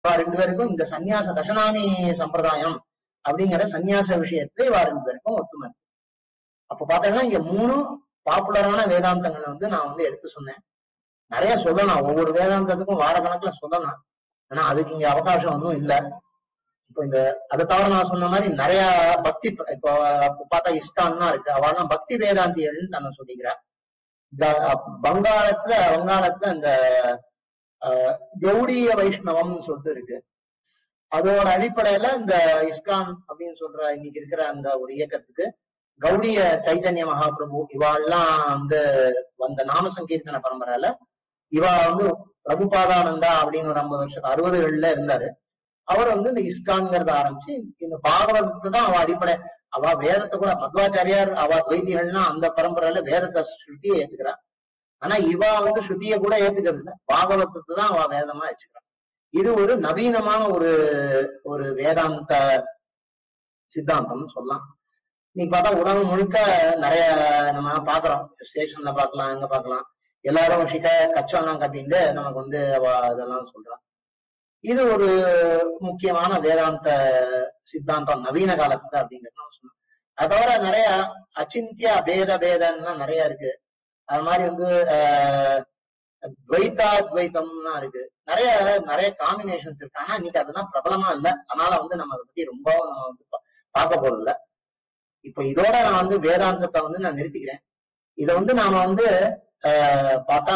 இவா ரெண்டு பேருக்கும் இந்த சந்நியாச தசனாமி சம்பிரதாயம் அப்படிங்கிற சந்நியாச விஷயத்துல இவா ரெண்டு பேருக்கும் ஒத்துமை இருக்கு. அப்ப பாத்தீங்கன்னா இங்க மூணு பாப்புலரான வேதாந்தங்களை வந்து நான் வந்து எடுத்து சொன்னேன் நிறைய சொல்லலாம் ஒவ்வொரு வேதாந்தத்துக்கும் வார கணக்குல சொல்லலாம் ஆனா அதுக்கு இங்க அவகாசம் ஒன்றும் இல்ல இப்போ இந்த அதை தவிர நான் சொன்ன மாதிரி நிறைய பக்தி இப்போ இப்போ பார்த்தா இஸ்கான் தான் இருக்கு அவெல்லாம் பக்தி வேதாந்திகள்னு நான் சொல்லிக்கிறேன் க- பங்காளத்துல வங்காளத்துல இந்த ஆஹ், கௌடிய வைஷ்ணவம்னு சொல்லிட்டு இருக்கு அதோட அடிப்படையில இந்த இஸ்கான் அப்படின்னு சொல்ற இன்னைக்கு இருக்கிற அந்த ஒரு இயக்கத்துக்கு கௌடிய சைத்தன்ய மகாபிரபு இவாள்லாம் வந்து வந்த நாம சங்கீர்த்தன பரம்பரையில இவா வந்து பிரபுபாதானந்தா அப்படின்னு ஒரு ஐம்பது வருஷம் அறுபதுகள்ல இருந்தாரு அவர் வந்து இந்த இஸ்கான்ங்கிறத ஆரம்பிச்சு இந்த பாகவதத்தை தான் அவ அடிப்படை அவ வேதத்தை கூட மத்வாச்சாரியார் அவ துவைதிகள்னா அந்த பரம்பரையில வேதத்தை ஸ்ருதியை ஏத்துக்கிறா ஆனா இவ வந்து ஸ்ருதியை கூட ஏத்துக்கிறது இல்ல பாகவதத்தை தான் அவ வேதமா வச்சுக்கிறா இது ஒரு நவீனமான ஒரு ஒரு வேதாந்த சித்தாந்தம்னு சொல்லலாம் இன்னைக்கு பார்த்தா உலகம் முழுக்க நிறைய நம்ம பாக்குறோம் ஸ்டேஷன்ல பார்க்கலாம் எங்க பார்க்கலாம் எல்லாரும் ஷிக கச்சோலாம் கட்டிட்டு நமக்கு வந்து அவ இதெல்லாம் சொல்றான் இது ஒரு முக்கியமான வேதாந்த சித்தாந்தம் நவீன காலத்துல அப்படிங்கிறது நம்ம சொல்லலாம் அது தவிர நிறைய அச்சிந்தியா பேத பேதம்லாம் நிறைய இருக்கு அது மாதிரி வந்து ஆஹ், துவைத்தாத்வைத்தம்லாம் இருக்கு நிறைய நிறைய காம்பினேஷன்ஸ் இருக்கு ஆனா இன்னைக்கு அதெல்லாம் பிரபலமா இல்ல அதனால வந்து நம்ம அதை பத்தி ரொம்ப நம்ம வந்து பா- பார்க்க போறது இல்ல இப்ப இதோட நான் வந்து வேதாந்தத்தை வந்து நான் நிறுத்திக்கிறேன் இதை வந்து நாம வந்து ஆஹ், பார்த்தா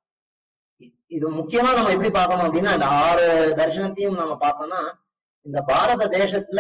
இ- இது முக்கியமா நம்ம எப்படி பார்க்கணும் அப்படின்னா இந்த ஆறு தர்சனத்தையும் நம்ம பார்த்தோம்னா இந்த பாரத தேசத்துல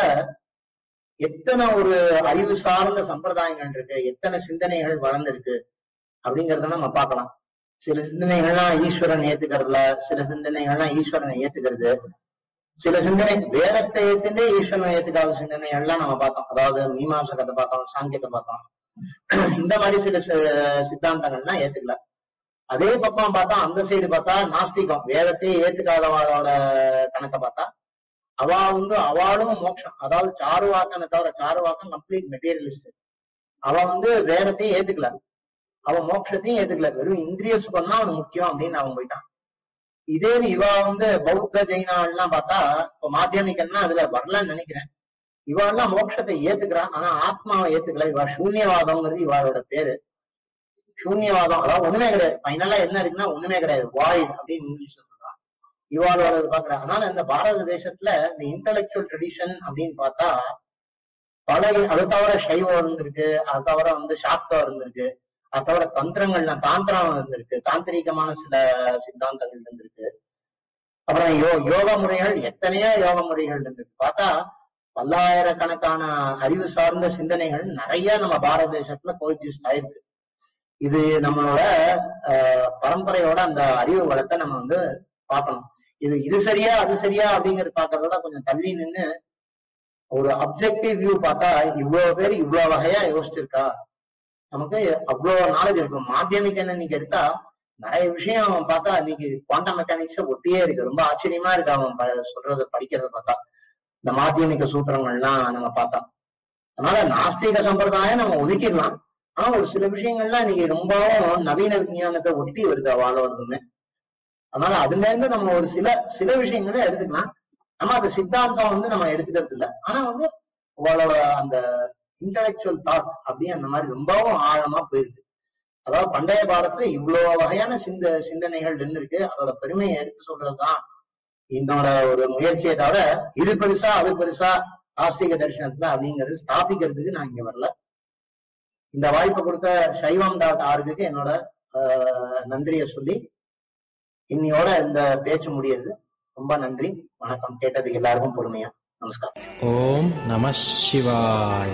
எத்தனை ஒரு அறிவு சார்ந்த சம்பிரதாயங்கள் இருக்கு எத்தனை சிந்தனைகள் வளர்ந்திருக்கு அப்படிங்கறத நம்ம பார்க்கலாம் சில சிந்தனைகள்லாம் ஈஸ்வரன் ஏத்துக்கிறதுல சில சிந்தனைகள்லாம் ஈஸ்வரனை ஏத்துக்கிறது சில சிந்தனை வேதத்தை ஏத்துட்டே ஈஸ்வரனை ஏத்துக்காத சிந்தனைகள்லாம் நம்ம பார்த்தோம் அதாவது மீமாசகத்தை பார்த்தோம் சாங்கியத்தை பார்த்தோம் இந்த மாதிரி சில சி- சித்தாந்தங்கள்லாம் ஏத்துக்கல அதே பக்கம் பார்த்தா அந்த சைடு பார்த்தா நாஸ்திகம் வேதத்தையே ஏத்துக்காதவாளோட கணக்கை பார்த்தா அவ வந்து அவளும் மோட்சம் அதாவது சாருவாக்கனை தவிர சாருவாக்கம் கம்ப்ளீட் மெட்டீரியலிஸ்ட் அவ வந்து வேதத்தையும் ஏத்துக்கல அவ மோட்சத்தையும் ஏத்துக்கல வெறும் இந்திரிய சுகம் தான் அவனுக்கு முக்கியம் அப்படின்னு அவன் போயிட்டான் இதே இது இவ வந்து பௌத்த ஜெயினாலாம் பார்த்தா இப்ப மாத்தியமிகன்னா அதுல வரலன்னு நினைக்கிறேன் இவாள்லாம் மோட்சத்தை ஏத்துக்கிறான் ஆனா ஆத்மாவை ஏத்துக்கல இவ சூன்யவாதம்ங்கிறது இவாளோட பேரு சூன்யவாதம் அதாவது ஒண்ணுமே கிடையாது ஃபைனலா என்ன இருக்குன்னா ஒண்ணுமே கிடையாது வாய்ட் அப்படின்னு இங்கிலீஷ்ல சொல்றான் இவாளோட இது பாக்குறேன் அதனால இந்த பாரத தேசத்துல இந்த இன்டலெக்சுவல் ட்ரெடிஷன் அப்படின்னு பார்த்தா பல அது தவிர சைவம் இருந்திருக்கு அது தவிர வந்து சாக்தம் இருந்திருக்கு அது தவிர தந்திரங்கள்ல தாந்திரம் இருந்திருக்கு தாந்திரிகமான சில சித்தாந்தங்கள் இருந்திருக்கு அப்புறம் யோ யோக முறைகள் எத்தனையோ யோக முறைகள் இருந்திருக்கு பார்த்தா பல்லாயிரக்கணக்கான அறிவு சார்ந்த சிந்தனைகள் நிறைய நம்ம பாரத தேசத்துல கோஎக்ஸிஸ்ட் ஆயிருக்கு இது நம்மளோட ஆஹ், பரம்பரையோட அந்த அறிவு வளத்தை நம்ம வந்து பார்க்கணும் இது இது சரியா அது சரியா அப்படிங்கறது பார்க்கறதோட கொஞ்சம் தள்ளி நின்னு ஒரு அப்ஜெக்டிவ் வியூ பார்த்தா இவ்வளவு பேர் இவ்வளவு வகையா யோசிச்சிருக்கா நமக்கு அவ்வளவு நாலேஜ் இருக்கும் மாத்தியமிக் என்ன இன்னைக்கு எடுத்தா நிறைய விஷயம் அவன் பார்த்தா இன்னைக்கு குவாண்டம் மெக்கானிக்ஸ் ஒட்டியே இருக்கு ரொம்ப ஆச்சரியமா இருக்கு அவன் ப- சொல்றத படிக்கிறத பார்த்தா இந்த மாத்தியமிக சூத்திரங்கள்லாம் நம்ம பார்த்தா அதனால நாஸ்திக சம்பிரதாயம் நம்ம ஒதுக்கிடலாம் ஆனா ஒரு சில விஷயங்கள்லாம் இன்னைக்கு ரொம்பவும் நவீன விஞ்ஞானத்தை ஒட்டி வருது அவளோடதுமே அதனால அதுல இருந்து நம்ம ஒரு சில சில விஷயங்களை எடுத்துக்கலாம் நம்ம அந்த சித்தாந்தம் வந்து நம்ம எடுத்துக்கிறது இல்ல ஆனா வந்து அவளோட அந்த இன்டலெக்சுவல் தாட் அப்படியே அந்த மாதிரி ரொம்பவும் ஆழமா போயிருக்கு அதாவது பண்டைய பாரதத்துல இவ்வளவு வகையான சிந்த சிந்தனைகள் இருந்திருக்கு அதோட பெருமையை எடுத்து சொல்றதுதான் என்னோட ஒரு முயற்சியை தவிர இது பெருசா அது பெருசா ஆஸ்திக தரிசனத்துல அப்படிங்கிறது ஸ்தாபிக்கிறதுக்கு நான் இங்க வரல இந்த வாய்ப்பை கொடுத்த சைவம் டாட் ஆர்குக்கு என்னோட ஆஹ், நன்றியை சொல்லி இன்னையோட இந்த பேச்சு முடியுது ரொம்ப நன்றி வணக்கம் கேட்டதுக்கு எல்லாருக்கும் பொறுமையா நமஸ்காரம் ஓம் நம சிவாய்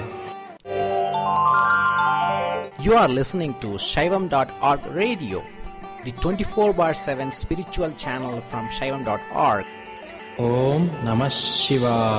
You are listening to Shaivam.org radio, the 24 bar 7 spiritual channel from Shaivam.org. ஓம் நம சிவாய்